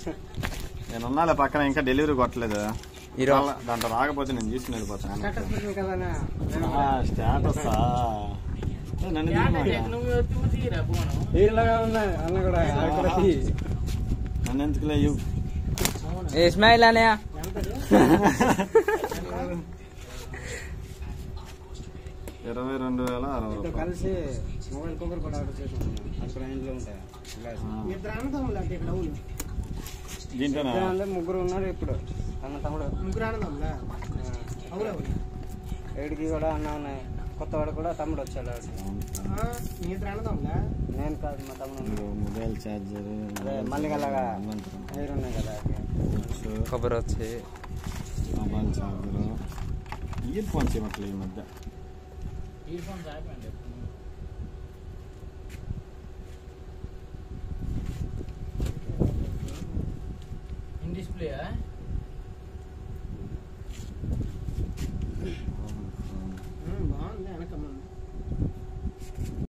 నేను ఉన్నాలే పక్కన ఇంకా డెలివరీ కొట్టలేదు ఈరోజు వాళ్ళ- దాంట్లో రాకపోతే నేను తీసుకుని వెళ్ళిపోతాను స్టేటస్ పెట్టింది కదా నా. స్టేటస్ నన్ను తీసుకున్నా నువ్వు వచ్చి తీరా పోను వీళ్ళగా ఉన్నాయి అన్న కూడా అక్కడ తీ. నన్ను ఎందుకు లేవు ఏ ఇస్మాయిల్ అనయా ఇరవై రెండు వేల అరవై ఇద్దరు రూపాయలు కలిసి మొబైల్ కవర్ కూడా ఆర్డర్ చేసుకున్నాం అక్కడ ఇంట్లో ఉంటాయి గ్లాస్. ఆ. ఇద్దరు అన్నదమ్ములు అంటే ఇక్కడ అవును దీంట్లోనా ఇద్దరు అందరూ ముగ్గురు ఉన్నారు ఇప్పుడు అన్న తమ్ముడు ముగ్గురు అన్నదమ్ములా ఆ. అవునవును ఏడికి కూడా అన్న ఉన్నాయి కొత్తవాడు కూడా తమ్ముడు వచ్చాడు నీ ఇద్దరు అన్నదమ్ములా నేను కాదు మా తమ్ముడు ఉన్నాడు. మొబైల్ ఛార్జర్ అదే మళ్ళీ అలాగా హెయిర్ ఉన్నాయి కదా కొబ్బరి వచ్చి మొబైల్ ఛార్జర్ ఇయర్ ఫోన్స్ ఇవ్వట్లేదు ఈ మధ్య ఇయర్ ఫోన్స్ అయిపోయింది ఇన్ డిస్ప్లే బాగుంది వెనకమ్మ